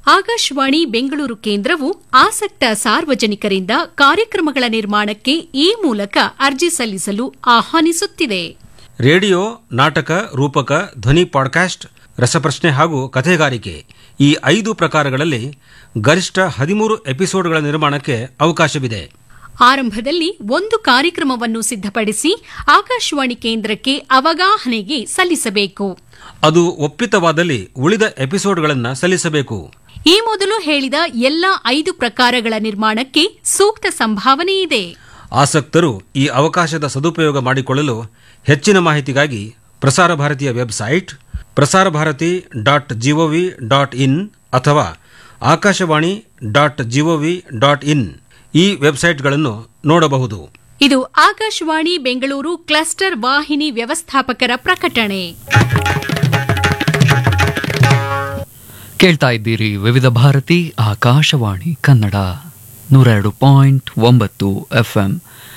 ಆಕಾಶವಾಣಿ ಬೆಂಗಳೂರು ಕೇಂದ್ರವು ಆಸಕ್ತ ಸಾರ್ವಜನಿಕರಿಂದ ಕಾರ್ಯಕ್ರಮಗಳ ನಿರ್ಮಾಣಕ್ಕೆ ಈ ಮೂಲಕ ಅರ್ಜಿ ಸಲ್ಲಿಸಲು ಆಹ್ವಾನಿಸುತ್ತಿದೆ ರೇಡಿಯೋ ನಾಟಕ ರೂಪಕ ಧ್ವನಿ ಪಾಡ್ಕಾಸ್ಟ್ ರಸಪ್ರಶ್ನೆ ಹಾಗೂ ಕಥೆಗಾರಿಕೆ ಈ ಐದು ಪ್ರಕಾರಗಳಲ್ಲಿ ಗರಿಷ್ಠ ಹದಿಮೂರು ಎಪಿಸೋಡ್ಗಳ ನಿರ್ಮಾಣಕ್ಕೆ ಅವಕಾಶವಿದೆ ಆರಂಭದಲ್ಲಿ ಒಂದು ಕಾರ್ಯಕ್ರಮವನ್ನು ಸಿದ್ಧಪಡಿಸಿ ಆಕಾಶವಾಣಿ ಕೇಂದ್ರಕ್ಕೆ ಅವಗಾಹನೆಗೆ ಸಲ್ಲಿಸಬೇಕು ಅದು ಒಪ್ಪಿತವಾದಲ್ಲಿ ಉಳಿದ ಎಪಿಸೋಡ್ಗಳನ್ನು ಸಲ್ಲಿಸಬೇಕು ಈ ಮೊದಲು ಹೇಳಿದ ಎಲ್ಲ ಐದು ಪ್ರಕಾರಗಳ ನಿರ್ಮಾಣಕ್ಕೆ ಸೂಕ್ತ ಸಂಭಾವನೆ ಇದೆ ಆಸಕ್ತರು ಈ ಅವಕಾಶದ ಸದುಪಯೋಗ ಮಾಡಿಕೊಳ್ಳಲು ಹೆಚ್ಚಿನ ಮಾಹಿತಿಗಾಗಿ ಪ್ರಸಾರ ಭಾರತಿಯ website Prasar Bharati dot GOV dot in ಅಥವಾ Akashvani dot GOV dot in ಈ ವೆಬ್ಸೈಟ್ಗಳನ್ನು ನೋಡಬಹುದು ಇದು ಆಕಾಶವಾಣಿ ಬೆಂಗಳೂರು ಕ್ಲಸ್ಟರ್ ವಾಹಿನಿ ವ್ಯವಸ್ಥಾಪಕರ ಪ್ರಕಟಣೆ ಕೇಳ್ತಾ ಇದ್ದೀರಿ ವಿವಿಧ ಭಾರತಿ ಆಕಾಶವಾಣಿ ಕನ್ನಡ ನೂರ ಎರಡು ಪಾಯಿಂಟ್ ಒಂಬತ್ತು ಎಫ್ಎಂ